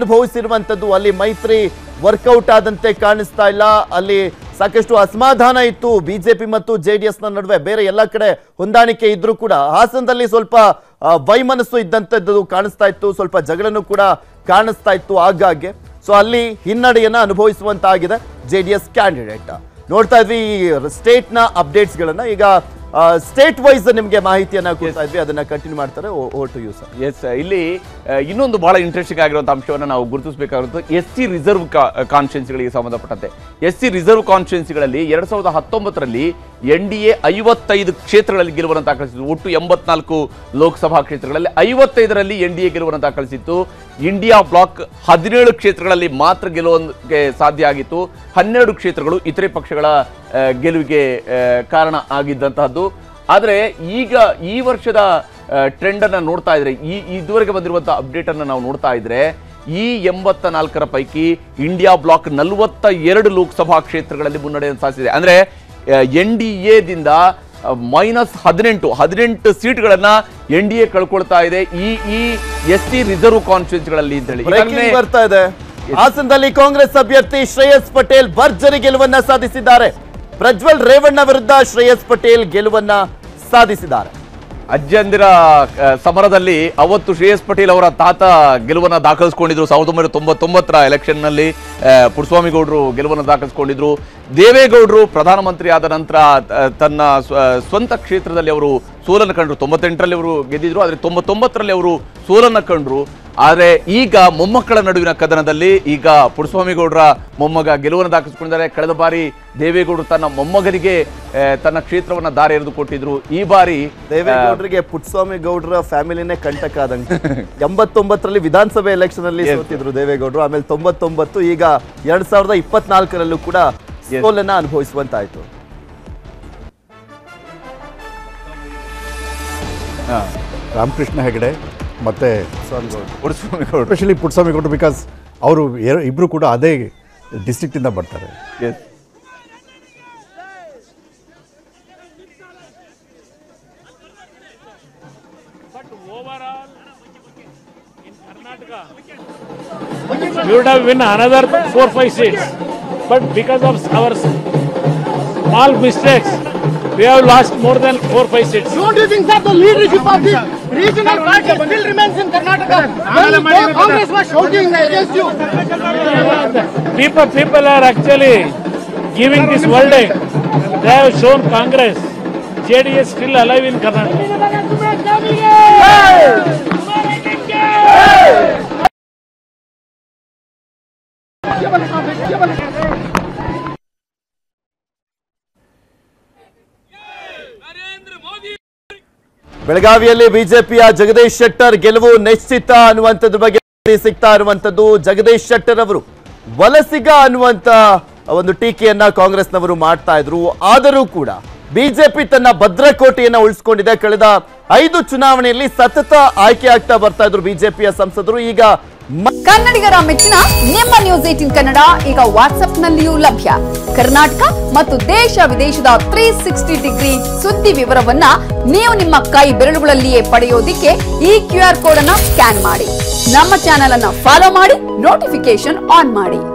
ಅನುಭವಿಸಿರುವಂತದ್ದು ಅಲ್ಲಿ ಮೈತ್ರಿ ವರ್ಕೌಟ್ ಆದಂತೆ ಕಾಣಿಸ್ತಾ ಇಲ್ಲ ಅಲ್ಲಿ ಸಾಕಷ್ಟು ಅಸಮಾಧಾನ ಇತ್ತು ಬಿಜೆಪಿ ಮತ್ತು ಜೆ ಡಿ ನ ನಡುವೆ ಬೇರೆ ಎಲ್ಲ ಕಡೆ ಹೊಂದಾಣಿಕೆ ಇದ್ರೂ ಕೂಡ ಹಾಸನದಲ್ಲಿ ಸ್ವಲ್ಪ ಆ, ವೈಮನಸ್ಸು ಇದ್ದಂಥದ್ದು ಕಾಣಿಸ್ತಾ ಇತ್ತು ಸ್ವಲ್ಪ ಜಗಳನು ಕೂಡ ಕಾಣಿಸ್ತಾ ಇತ್ತು ಆಗಾಗ್ಗೆ ಸೊ ಅಲ್ಲಿ ಹಿನ್ನಡೆಯನ್ನ ಅನುಭವಿಸುವಂತಾಗಿದೆ ಜೆ ಡಿ ಎಸ್ ಕ್ಯಾಂಡಿಡೇಟ್ ನೋಡ್ತಾ ಇದ್ವಿ ಈ ಸ್ಟೇಟ್ನ ಅಪ್ಡೇಟ್ಸ್ಗಳನ್ನ ಈಗ ಸ್ಟೇಟ್ ವೈಸ್ ನಿಮಗೆ ಮಾಹಿತಿಯನ್ನ ಕೊಡ್ತಾ ಇದ್ವಿ ಅದನ್ನ ಕಂಟಿನ್ಯೂ ಮಾಡ್ತಾರೆ over to you sir yes ಇಲ್ಲಿ ಆ, ಇನ್ನೊಂದು ಬಹಳ ಇಂಟ್ರೆಸ್ಟಿಂಗ್ ಆಗಿರುವಂಥ ಅಂಶವನ್ನು ನಾವು ಗುರುತಿಸಬೇಕಾಗಿರುತ್ತದೆ ಎಸ್ ಸಿ ರಿಸರ್ವ್ ಕಾನ್ಸ್ಟಿಟ್ಯೂನ್ಸಿಗಳಿಗೆ ಸಂಬಂಧಪಟ್ಟಂತೆ ಎಸ್ ಸಿ ರಿಸರ್ವ್ ಕಾನ್ಸ್ಟಿಟ್ಯೂನ್ಸಿಗಳಲ್ಲಿ ಎರಡ್ ಸಾವಿರದ ಹತ್ತೊಂಬತ್ತರಲ್ಲಿ ಎನ್ ಡಿ ಎ ಐವತ್ತೈದು ಕ್ಷೇತ್ರಗಳಲ್ಲಿ ಗೆಲುವನ್ನು ದಾಖಲಿಸಿತ್ತು ಒಟ್ಟು ಎಂಬತ್ನಾಲ್ಕು ಲೋಕಸಭಾ ಕ್ಷೇತ್ರಗಳಲ್ಲಿ ಐವತ್ತೈದರಲ್ಲಿ ಎನ್ ಡಿ ಎ ಗೆಲುವನ್ನು ದಾಖಲಿಸಿತ್ತು ಇಂಡಿಯಾ ಬ್ಲಾಕ್ ಹದಿನೇಳು ಕ್ಷೇತ್ರಗಳಲ್ಲಿ ಮಾತ್ರ ಗೆಲುವಿಗೆ ಸಾಧ್ಯ ಆಗಿತ್ತು ಹನ್ನೆರಡು ಕ್ಷೇತ್ರಗಳು ಇತರೆ ಪಕ್ಷಗಳ ಆ, ಗೆಲುವಿಗೆ ಆ, ಕಾರಣ ಆಗಿದ್ದಂತಹದ್ದು ಆದರೆ ಈಗ ಈ ವರ್ಷದ ಟ್ರೆಂಡ್ ಅನ್ನ ನೋಡ್ತಾ ಇದ್ರೆ ಈ ಇದುವರೆಗೆ ಬಂದಿರುವಂತಹ ಅಪ್ಡೇಟ್ ಅನ್ನ ನಾವು ನೋಡ್ತಾ ಇದ್ರೆ ಈ ಎಂಬತ್ತ ನಾಲ್ಕರ ಪೈಕಿ ಇಂಡಿಯಾ ಬ್ಲಾಕ್ ನಲವತ್ತ ಎರಡು ಲೋಕಸಭಾ ಕ್ಷೇತ್ರಗಳಲ್ಲಿ ಮುನ್ನಡೆಯನ್ನು ಸಾಧಿಸಿದೆ ಅಂದ್ರೆ ಎನ್ ಡಿ ಎದಿಂದ ಮೈನಸ್ ಹದಿನೆಂಟು ಹದಿನೆಂಟು ಸೀಟ್ಗಳನ್ನ ಎನ್ ಡಿ ಎ ಕಳ್ಕೊಳ್ತಾ ಇದೆ ಈ ಈ ಎಸ್ ಟಿ ರಿಸರ್ವ್ ಕಾನ್ಸ್ಟಿಟ್ಯೂನ್ಸಿಗಳಲ್ಲಿ ಅಂತ ಹೇಳಿ ಬ್ರೇಕಿಂಗ್ ಈಗಾಗ್ಲೇ- ಬರ್ತಾ ಇದೆ ಹಾಸನದಲ್ಲಿ ಕಾಂಗ್ರೆಸ್ ಅಭ್ಯರ್ಥಿ ಶ್ರೇಯಸ್ ಪಟೇಲ್ ಭರ್ಜರಿ ಗೆಲುವನ್ನ ಸಾಧಿಸಿದ್ದಾರೆ ಪ್ರಜ್ವಲ್ ರೇವಣ್ಣ ವಿರುದ್ಧ ಶ್ರೇಯಸ್ ಪಟೇಲ್ ಗೆಲುವನ್ನ ಸಾಧಿಸಿದ್ದಾರೆ ಅಜ್ಜಂದಿರ ಆ, ಸಮರದಲ್ಲಿ ಅವತ್ತು ಶ್ರೇಯಸ್ ಪಟೇಲ್ ಅವರ ತಾತ ಗೆಲುವನ್ನ ದಾಖಲಿಸಿಕೊಂಡಿದ್ರು ಸಾವಿರದ ಒಂಬೈನೂರ ತೊಂಬತ್ತೊಂಬತ್ತರ ಎಲೆಕ್ಷನ್ ನಲ್ಲಿ ಆ, ಪುಟ್ಟಸ್ವಾಮಿ ಗೌಡರು ಗೆಲುವನ್ನು ದಾಖಲಿಸಿಕೊಂಡಿದ್ರು ದೇವೇಗೌಡರು ಪ್ರಧಾನಮಂತ್ರಿ ಆದ ನಂತರ ಆ, ತನ್ನ ಸ್ವ- ಸ್ವಂತ ಕ್ಷೇತ್ರದಲ್ಲಿ ಅವರು ಸೋಲನ್ನು ಕಂಡ್ರು ತೊಂಬತ್ತೆಂಟರಲ್ಲಿ ಅವರು ಗೆದ್ದಿದ್ರು ಆದರೆ ತೊಂಬತ್ತೊಂಬತ್ತರಲ್ಲಿ ಅವರು ಸೋಲನ್ನು ಕಂಡ್ರು ಆದರೆ ಈಗ ಮೊಮ್ಮಕ್ಕಳ ನಡುವಿನ ಕದನದಲ್ಲಿ ಈಗ ಪುಟ್ಟಸ್ವಾಮಿ ಗೌಡರ ಮೊಮ್ಮಗ ಗೆಲುವನ್ನು ದಾಖಲಿಸಿಕೊಂಡಿದ್ದಾರೆ ಕಳೆದ ಬಾರಿ ದೇವೇಗೌಡರು ತನ್ನ ಮೊಮ್ಮಗನಿಗೆ ಆ, ತನ್ನ ಕ್ಷೇತ್ರವನ್ನ ದಾರಿ ಎರೆದು ಕೊಟ್ಟಿದ್ರು ಈ ಬಾರಿ ದೇವೇಗೌಡರಿಗೆ ಪುಟ್ಟಸ್ವಾಮಿ ಗೌಡರ ಫ್ಯಾಮಿಲಿನೇ ಕಂಟಕ ಆದಂಗೆ ಎಂಬತ್ತೊಂಬತ್ತರಲ್ಲಿ ವಿಧಾನಸಭೆ ಎಲೆಕ್ಷನ್ ಅಲ್ಲಿ ಸೋತಿದ್ರು ದೇವೇಗೌಡರು ಆಮೇಲೆ ತೊಂಬತ್ತೊಂಬತ್ತು ಈಗ ಎರಡ್ ಸಾವಿರದ ಇಪ್ಪತ್ನಾಲ್ಕರಲ್ಲೂ ಕೂಡ ಸೋಲನ್ನ ಅನುಭವಿಸುವಂತಾಯ್ತು ಆ, ರಾಮಕೃಷ್ಣ ಹೆಗಡೆ ಮತ್ತು ಪುಟ್ಟಸ್ವಾಮಿ ಗೌಡರು ಎಸ್ಪೆಷಲಿ ಪುಟ್ಸ್ವಾಮಿ ಗೌಡ್ರು ಬಿಕಾಸ್ ಅವರು ಇಬ್ಬರು ಕೂಡ ಅದೇ ಡಿಸ್ಟ್ರಿಕ್ಟಿಂದ ಬರ್ತಾರೆ Yes. But overall, in Karnataka, we would have win another four, five seats. But because of our small mistakes, we have lost more than four, five seats. Don't you think that the leadership of the regional party still remains in Karnataka? When the Congress was shouting against you. People, people are actually giving this verdict. They have shown Congress. JDS still alive in Karnataka. ಬೆಳಗಾವಿಯಲ್ಲಿ ಬಿಜೆಪಿಯ ಜಗದೀಶ್ ಶೆಟ್ಟರ್ ಗೆಲುವು ನಿಶ್ಚಿತ ಅನ್ನುವಂಥದ್ರ ಬಗ್ಗೆ ಮಾಹಿತಿ ಸಿಗ್ತಾ ಇರುವಂತದ್ದು ಜಗದೀಶ್ ಶೆಟ್ಟರ್ ಅವರು ವಲಸಿಗ ಅನ್ನುವಂತ ಒಂದು ಟೀಕೆಯನ್ನ ಕಾಂಗ್ರೆಸ್ನವರು ಮಾಡ್ತಾ ಇದ್ರು ಆದರೂ ಕೂಡ ಬಿಜೆಪಿ ತನ್ನ ಭದ್ರಕೋಟೆಯನ್ನ ಉಳಿಸ್ಕೊಂಡಿದೆ ಕಳೆದ ಐದು ಚುನಾವಣೆಯಲ್ಲಿ ಸತತ ಆಯ್ಕೆ ಆಗ್ತಾ ಬರ್ತಾ ಇದ್ರು ಬಿಜೆಪಿಯ ಸಂಸದರು ಈಗ ಮ- ಕನ್ನಡಿಗರ ಮೆಚ್ಚಿನ ನಿಮ್ಮ ನ್ಯೂಸ್ ಏಟಿನ್ ಕನ್ನಡ ಈಗ ವಾಟ್ಸ್ಆಪ್ನಲ್ಲಿಯೂ ಲಭ್ಯ ಕರ್ನಾಟಕ ಮತ್ತು ದೇಶ ವಿದೇಶದ ತ್ರೀ ಸಿಕ್ಸ್ಟಿ ಡಿಗ್ರಿ ಸುದ್ದಿ ವಿವರವನ್ನ ನೀವು ನಿಮ್ಮ ಕೈ ಬೆರಳುಗಳಲ್ಲಿಯೇ ಪಡೆಯೋದಿಕ್ಕೆ ಈ ಕ್ಯೂ ಆರ್ ಕೋಡ್ ಅನ್ನ ಸ್ಕ್ಯಾನ್ ಮಾಡಿ ನಮ್ಮ ಚಾನೆಲ್ ಅನ್ನ ಫಾಲೋ ಮಾಡಿ ನೋಟಿಫಿಕೇಶನ್ ಆನ್ ಮಾಡಿ